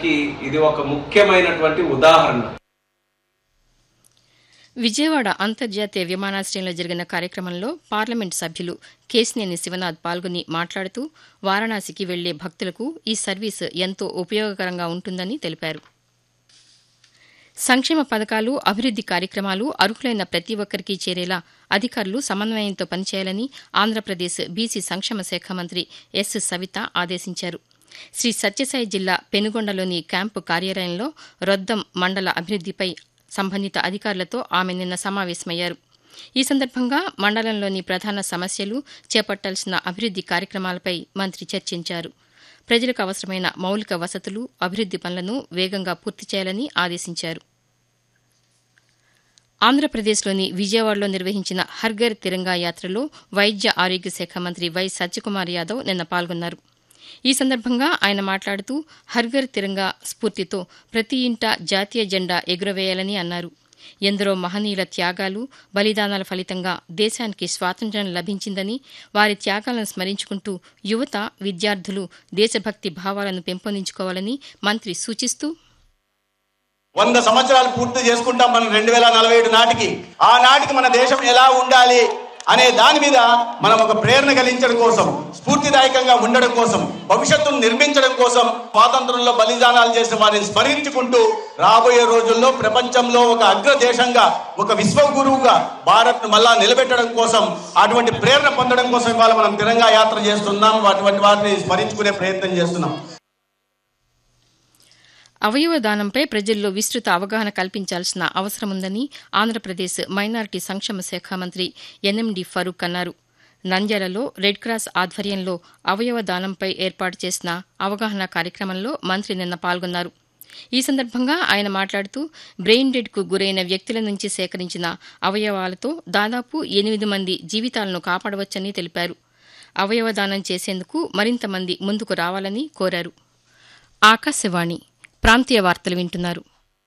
దానికి ఇది ఒక ముఖ్యమైనటువంటి ఉదాహరణ విజయవాడ అంతర్జాతీయ విమానాశ్రయంలో జరిగిన కార్యక్రమంలో పార్లమెంట్ సభ్యులు కేసినేని శివనాథ్ పాల్గొని మాట్లాడుతూ వారణాసికి వెళ్లే భక్తులకు ఈ సర్వీస్ ఎంతో ఉపయోగకరంగా ఉంటుందని తెలిపారు సంక్షేమ పథకాలు అభివృద్ది కార్యక్రమాలు అర్హులైన ప్రతి ఒక్కరికి చేరేలా అధికారులు సమన్వయంతో పనిచేయాలని ఆంధ్రప్రదేశ్ బీసీ సంక్షేమ శాఖ మంత్రి ఎస్ సవిత ఆదేశించారు శ్రీ సత్యసాయి జిల్లా పెనుగొండలోని క్యాంపు కార్యాలయంలో రొద్దం మండల అభివృద్దిపై సంబంధిత అధికారులతో ఆమె నిన్న సమావేశమయ్యారు ఈ సందర్భంగా మండలంలోని ప్రధాన సమస్యలు చేపట్టాల్సిన అభివృద్ది కార్యక్రమాలపై మంత్రి చర్చించారు ప్రజలకు అవసరమైన మౌలిక వసతులు అభివృద్ది పనులను వేగంగా పూర్తి చేయాలని ఆదేశించారు ఆంధ్రప్రదేశ్లోని విజయవాడలో నిర్వహించిన హర్ఘర్ తిరంగా యాత్రలో వైద్య ఆరోగ్య శాఖ మంత్రి వై సత్యకుమార్ యాదవ్ నిన్న పాల్గొన్నారు ఈ సందర్భంగా ఆయన మాట్లాడుతూ హర్ఘర్ తిరంగా స్ఫూర్తితో ప్రతి ఇంట జాతీయ జెండా ఎగురవేయాలని అన్నారు ఎందరో మహనీయుల త్యాగాలు బలిదానాల ఫలితంగా దేశానికి స్వాతంత్ర్యం లభించిందని వారి త్యాగాలను స్మరించుకుంటూ యువత విద్యార్థులు దేశభక్తి భావాలను పెంపొందించుకోవాలని మంత్రి సూచిస్తూ వంద సంవత్సరాలు పూర్తి చేసుకుంటాం మనం రెండు వేల నలభై ఏడు నాటికి ఆ నాటికి మన దేశం ఎలా ఉండాలి అనే దాని మీద మనం ఒక ప్రేరణ కలిగించడం కోసం స్ఫూర్తిదాయకంగా ఉండడం కోసం భవిష్యత్తును నిర్మించడం కోసం స్వాతంత్రంలో బలిదానాలు చేసిన వారిని స్మరించుకుంటూ రాబోయే రోజుల్లో ప్రపంచంలో ఒక అగ్ర దేశంగా ఒక విశ్వగురువుగా భారత్ మళ్ళా నిలబెట్టడం కోసం అటువంటి ప్రేరణ పొందడం కోసం ఇవాళ మనం తిరంగా యాత్ర చేస్తున్నాం అటువంటి వాటిని స్మరించుకునే ప్రయత్నం చేస్తున్నాం అవయవ దానంపై ప్రజల్లో విస్తృత అవగాహన కల్పించాల్సిన అవసరముందని ఆంధ్రప్రదేశ్ మైనారిటీ సంక్షేమ శాఖ మంత్రి ఎన్ఎండి ఫరూక్ అన్నారు నంద్యాలలో రెడ్ క్రాస్ ఆధ్వర్యంలో అవయవ దానంపై ఏర్పాటు చేసిన అవగాహన కార్యక్రమంలో మంత్రి నిన్న పాల్గొన్నారు ఈ సందర్భంగా ఆయన మాట్లాడుతూ బ్రెయిన్ డెడ్కు గురైన వ్యక్తుల నుంచి సేకరించిన అవయవాలతో దాదాపు ఎనిమిది మంది జీవితాలను కాపాడవచ్చని తెలిపారు అవయవ దానం చేసేందుకు మరింత మంది ముందుకు రావాలని కోరారు ఆకాశవాణి ప్రాంతీయ వార్తలు వింటున్నారు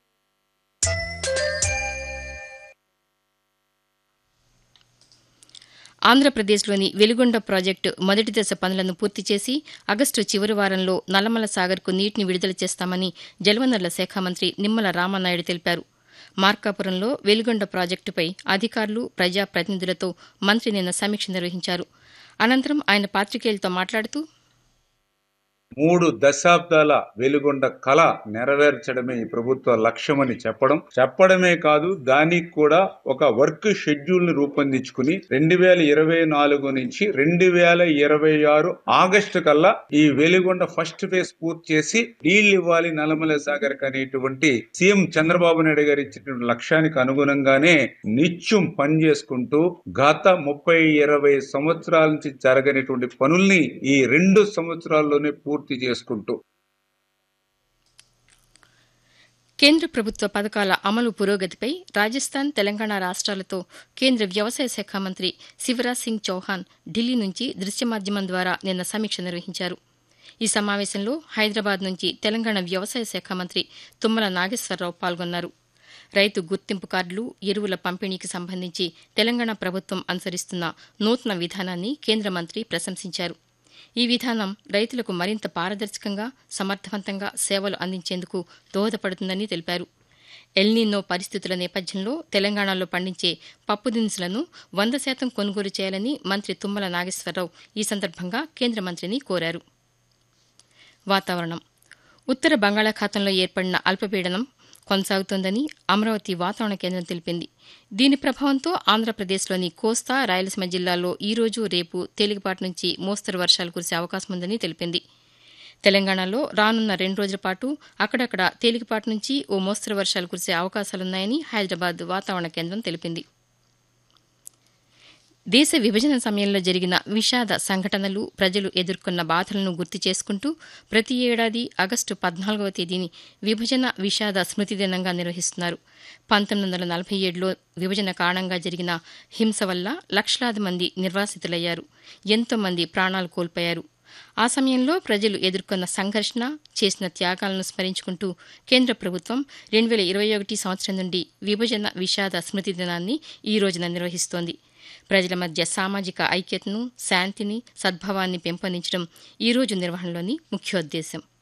ఆంధ్రప్రదేశ్లోని వెలుగొండ ప్రాజెక్టు మొదటి దశ పనులను పూర్తి చేసి ఆగస్టు చివరి వారంలో నల్లమల సాగర్కు నీటిని విడుదల చేస్తామని జలవనరుల శాఖ మంత్రి నిమ్మల రామనాయుడు తెలిపారు మార్కాపురంలో వెలుగొండ ప్రాజెక్టుపై అధికారులు ప్రజాప్రతినిధులతో మంత్రి నిన్న సమీక్ష నిర్వహించారు అనంతరం ఆయన పాతికేయులతో మాట్లాడుతూ మూడు దశాబ్దాల వెలుగొండ కళ నెరవేర్చడమే ఈ ప్రభుత్వ లక్ష్యమని చెప్పడం చెప్పడమే కాదు దానికి కూడా ఒక వర్క్ షెడ్యూల్ ని రూపొందించుకుని రెండు వేల ఇరవై నాలుగు నుంచి రెండు వేల ఇరవై ఆరు ఆగస్టు కల్లా ఈ వెలుగొండ ఫస్ట్ ఫేజ్ పూర్తి చేసి నీళ్లు ఇవ్వాలి నల్లమల సాగర్ అనేటువంటి సీఎం చంద్రబాబు నాయుడు గారు ఇచ్చినటువంటి లక్ష్యానికి అనుగుణంగానే నిత్యం పని చేసుకుంటూ గత ముప్పై ఇరవై సంవత్సరాల నుంచి జరగనటువంటి పనుల్ని ఈ రెండు సంవత్సరాల్లోనే పూర్తి చేసుకుంటూ కేంద్ర ప్రభుత్వ పథకాల అమలు పురోగతిపై రాజస్థాన్ తెలంగాణ రాష్ట్రాలతో కేంద్ర వ్యవసాయ శాఖ మంత్రి శివరాజ్ సింగ్ చౌహాన్ ఢిల్లీ నుంచి దృశ్య మాధ్యమం ద్వారా నిన్న సమీక్ష నిర్వహించారు ఈ సమావేశంలో హైదరాబాద్ నుంచి తెలంగాణ వ్యవసాయ శాఖ మంత్రి తుమ్మల నాగేశ్వరరావు పాల్గొన్నారు రైతు గుర్తింపు కార్డులు ఎరువుల పంపిణీకి సంబంధించి తెలంగాణ ప్రభుత్వం అనుసరిస్తున్న నూతన విధానాన్ని కేంద్ర మంత్రి ప్రశంసించారు ఈ విధానం రైతులకు మరింత పారదర్శకంగా సమర్థవంతంగా సేవలు అందించేందుకు దోహదపడుతుందని తెలిపారు ఎల్నీనో పరిస్థితుల నేపథ్యంలో తెలంగాణలో పండించే పప్పు దినుసులను వంద శాతం కొనుగోలు చేయాలని మంత్రి తుమ్మల నాగేశ్వరరావు ఈ సందర్భంగా కేంద్ర మంత్రిని కోరారు వాతావరణం ఉత్తర బంగాళాఖాతంలో ఏర్పడిన అల్పపీడనం కొనసాగుతోందని అమరావతి వాతావరణ కేంద్రం తెలిపింది దీని ప్రభావంతో ఆంధ్రప్రదేశ్లోని కోస్తా రాయలసీమ జిల్లాల్లో ఈ రోజు రేపు తేలికపాటి నుంచి మోస్తరు వర్షాలు కురిసే అవకాశం ఉందని తెలిపింది తెలంగాణలో రానున్న రెండు రోజుల పాటు అక్కడక్కడ తేలికపాటి నుంచి ఓ మోస్తరు వర్షాలు కురిసే అవకాశాలున్నాయని హైదరాబాద్ వాతావరణ కేంద్రం తెలిపింది దేశ విభజన సమయంలో జరిగిన విషాద సంఘటనలు ప్రజలు ఎదుర్కొన్న బాధలను గుర్తు చేసుకుంటూ ప్రతి ఏడాది ఆగస్టు పద్నాలుగవ తేదీని విభజన విషాద స్మృతి దినంగా నిర్వహిస్తున్నారు పంతొమ్మిది వందల నలభై ఏడులో విభజన కారణంగా జరిగిన హింస వల్ల లక్షలాది మంది నిర్వాసితులయ్యారు ఎంతో మంది ప్రాణాలు కోల్పోయారు ఆ సమయంలో ప్రజలు ఎదుర్కొన్న సంఘర్షణ చేసిన త్యాగాలను స్మరించుకుంటూ కేంద్ర ప్రభుత్వం రెండు వేల ఇరవై ఒకటి సంవత్సరం నుండి విభజన విషాద స్మృతి దినాన్ని ఈ రోజున నిర్వహిస్తోంది ప్రజల మధ్య సామాజిక ఐక్యతను శాంతిని సద్భావాన్ని పెంపొందించడం ఈ రోజు నిర్వహణలోని ముఖ్యోద్దేశం